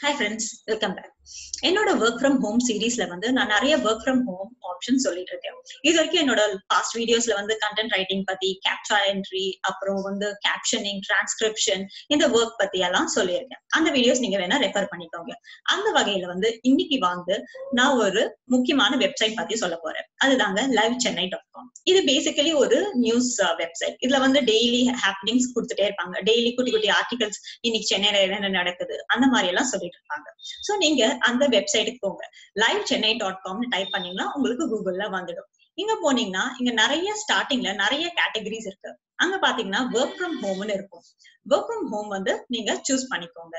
hi friends welcome back என்னோட work from home சீரீஸ்ல வந்து நான் நிறைய ஒர்க் ஃப்ரம் ஹோம் ஆப்ஷன் சொல்லிட்டு இருக்கேன் இது வரைக்கும் என்னோட பாஸ்ட் வீடியோஸ்ல வந்து கண்டென்ட் ரைட்டிங் பத்தி கேப்சா என்ட்ரி அப்புறம் வந்து கேப்ஷனிங் டிரான்ஸ்கிரிப்ஷன் இந்த ஒர்க் பத்தி எல்லாம் சொல்லியிருக்கேன் அந்த வீடியோஸ் நீங்க வேணா ரெஃபர் பண்ணிக்கோங்க அந்த வகையில வந்து இன்னைக்கு வந்து நான் ஒரு முக்கியமான வெப்சைட் பத்தி சொல்ல போறேன் அதுதாங்க லைவ் சென்னை டாட் காம் இது பேசிக்கலி ஒரு நியூஸ் வெப்சைட் இதுல வந்து டெய்லி ஹேப்பனிங்ஸ் கொடுத்துட்டே இருப்பாங்க டெய்லி குட்டி குட்டி ஆர்டிகல்ஸ் இன்னைக்கு சென்னையில என்னென்ன நடக்குது அந்த மாதிரி எல்லாம் சொல்லிட்டு இருப்பாங்க சோ நீங்க அந்த வெப்சைட்டுக்கு போங்க லைவ் சென்னை டாட் காம்னு டைப் பண்ணீங்கன்னா உங்களுக்கு கூகுள்ல வந்துடும் இங்க போனீங்கன்னா இங்க நிறைய ஸ்டார்டிங்ல நிறைய கேட்டகரிஸ் இருக்கு அங்க பாத்தீங்கன்னா ஒர்க் ஃப்ரம் ஹோம்னு இருக்கும் ஒர்க் ஃப்ரம் ஹோம் வந்து நீங்க சூஸ் பண்ணிக்கோங்க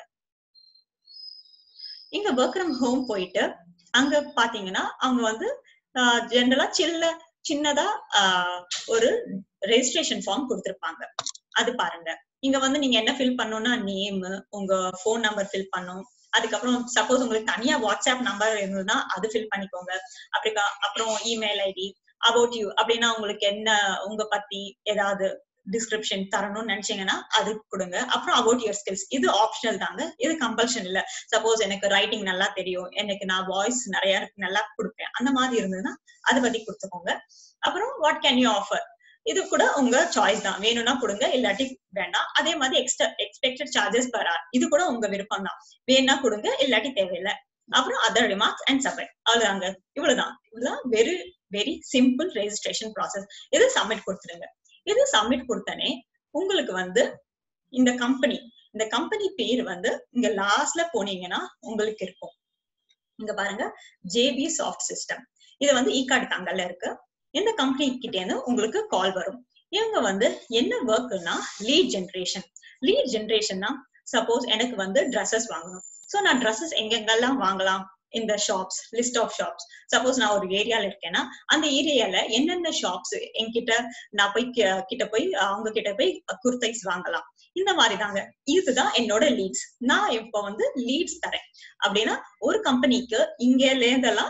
இங்க ஒர்க் ஃப்ரம் ஹோம் போயிட்டு அங்க பாத்தீங்கன்னா அவங்க வந்து ஜென்ரலா சில்ல சின்னதா ஒரு ரெஜிஸ்ட்ரேஷன் ஃபார்ம் கொடுத்திருப்பாங்க அது பாருங்க இங்க வந்து நீங்க என்ன ஃபில் பண்ணணும்னா நேம் உங்க போன் நம்பர் ஃபில் பண்ணும் அதுக்கப்புறம் சப்போஸ் உங்களுக்கு தனியா வாட்ஸ்அப் நம்பர் இருந்ததுன்னா அது ஃபில் பண்ணிக்கோங்க அப்படி அப்புறம் இமெயில் ஐடி அபவுட் யூ அப்படின்னா உங்களுக்கு என்ன உங்க பத்தி ஏதாவது டிஸ்கிரிப்ஷன் தரணும்னு நினைச்சீங்கன்னா அது கொடுங்க அப்புறம் அபவுட் யுவர் ஸ்கில்ஸ் இது ஆப்ஷனல் தாங்க இது கம்பல்ஷன் இல்ல சப்போஸ் எனக்கு ரைட்டிங் நல்லா தெரியும் எனக்கு நான் வாய்ஸ் நிறைய நல்லா கொடுப்பேன் அந்த மாதிரி இருந்ததுன்னா அதை பத்தி கொடுத்துக்கோங்க அப்புறம் வாட் கேன் யூ ஆஃபர் இது கூட உங்க சாய்ஸ் தான் வேணும்னா கொடுங்க இல்லாட்டி வேண்டாம் அதே மாதிரி extra expected charges per hour இது கூட உங்க விருப்பம் தான் வேணா கொடுங்க இல்லாட்டி தேவையில்லை அப்புறம் அதர் ரிமார்க்ஸ் அண்ட் சப்மிட் அவ்வளவுதாங்க இவ்வளவுதான் இவ்வளவுதான் very very simple registration process இது சப்மிட் கொடுத்துருங்க இது சப்மிட் கொடுத்தனே உங்களுக்கு வந்து இந்த கம்பெனி இந்த கம்பெனி பேர் வந்து இங்க லாஸ்ட்ல போனீங்கன்னா உங்களுக்கு இருக்கும் இங்க பாருங்க ஜேபி சாஃப்ட் சிஸ்டம் இது வந்து ஈகார்டு தாங்கல்ல இருக்கு இந்த கம்பெனி கிட்டே இருந்து உங்களுக்கு கால் வரும் இவங்க வந்து என்ன ஒர்க்னா லீட் ஜென்ரேஷன் லீட் ஜென்ரேஷன்னா சப்போஸ் எனக்கு வந்து ட்ரெஸ்ஸஸ் வாங்கணும் ஸோ நான் ட்ரெஸ்ஸஸ் எங்கெங்கெல்லாம் வாங்கலாம் இந்த shops list of shops suppose நான் ஒரு ஏரியால இருக்கேன்னா அந்த ஏரியால என்னென்ன ஷாப்ஸ் என்கிட்ட நான் போய் கிட்ட போய் அவங்க கிட்ட போய் குர்த்தைஸ் வாங்கலாம் இந்த மாதிரி தாங்க இதுதான் என்னோட லீட்ஸ் நான் இப்போ வந்து லீட்ஸ் தரேன் அப்படின்னா ஒரு கம்பெனிக்கு இங்கல இருந்தெல்லாம்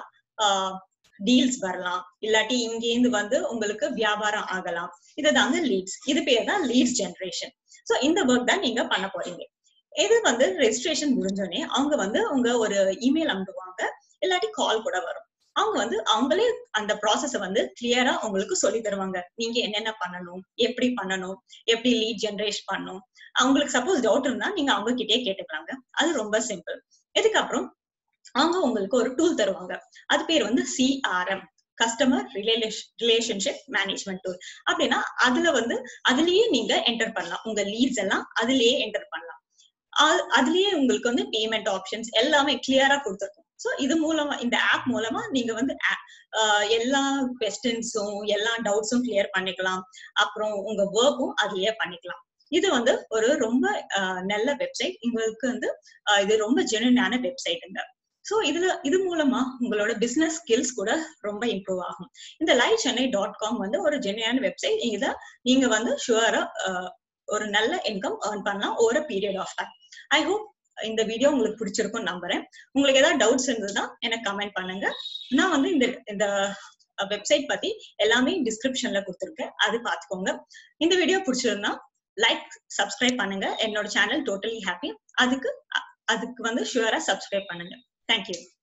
டீல்ஸ் வரலாம் இல்லாட்டி இங்கேருந்து வந்து உங்களுக்கு வியாபாரம் ஆகலாம் இதுதாங்க லீட்ஸ் இது பேர் தான் லீட்ஸ் ஜென்ரேஷன் சோ இந்த ஒர்க் தான் நீங்க பண்ண போறீங்க இது வந்து ரெஜிஸ்ட்ரேஷன் முடிஞ்சோடனே அவங்க வந்து உங்க ஒரு இமெயில் அனுப்புவாங்க இல்லாட்டி கால் கூட வரும் அவங்க வந்து அவங்களே அந்த ப்ராசஸ வந்து கிளியரா உங்களுக்கு சொல்லி தருவாங்க நீங்க என்னென்ன பண்ணணும் எப்படி பண்ணணும் எப்படி லீட் ஜென்ரேட் பண்ணணும் அவங்களுக்கு சப்போஸ் டவுட் இருந்தா நீங்க அவங்க கிட்டே கேட்டுக்கலாங்க அது ரொம்ப சிம்பிள் இதுக்கப்புறம் அவங்க உங்களுக்கு ஒரு டூல் தருவாங்க அது பேர் வந்து CRM customer relationship management tool அப்படின்னா அதுல வந்து அதுலயே நீங்க என்டர் பண்ணலாம் உங்க லீட்ஸ் எல்லாம் அதுலயே என்டர் பண்ணலாம் அதுலயே உங்களுக்கு வந்து பேமெண்ட் ஆப்ஷன்ஸ் எல்லாமே கிளியரா கொடுத்துருக்கும் ஸோ இது மூலமா இந்த ஆப் மூலமா நீங்க வந்து எல்லா கொஸ்டின்ஸும் எல்லா டவுட்ஸும் கிளியர் பண்ணிக்கலாம் அப்புறம் உங்க ஒர்க்கும் அதுலயே பண்ணிக்கலாம் இது வந்து ஒரு ரொம்ப நல்ல வெப்சைட் உங்களுக்கு வந்து இது ரொம்ப ஜெனுனான வெப்சைட்டுங்க சோ இதுல இது மூலமா உங்களோட பிசினஸ் ஸ்கில்ஸ் கூட ரொம்ப இம்ப்ரூவ் ஆகும் இந்த லைவ் சென்னை டாட் காம் வந்து ஒரு ஜெனுவான வெப்சைட் இத நீங்க வந்து ஷுவரா ஒரு நல்ல இன்கம் ஏர்ன் பண்ணலாம் ஒரு period of time I hope இந்த வீடியோ உங்களுக்கு பிடிச்சிருக்கும் நம்புறேன் உங்களுக்கு ஏதாவது டவுட்ஸ் இருந்ததுன்னா எனக்கு கமெண்ட் பண்ணுங்க நான் வந்து இந்த இந்த வெப்சைட் பத்தி எல்லாமே டிஸ்கிரிப்ஷன்ல கொடுத்துருக்கேன் அது பாத்துக்கோங்க இந்த வீடியோ பிடிச்சிருந்தா லைக் சப்ஸ்கிரைப் பண்ணுங்க என்னோட சேனல் டோட்டலி ஹாப்பி அதுக்கு அதுக்கு வந்து ஷுவரா சப்ஸ்கிரைப் பண்ணுங்க தேங்க்யூ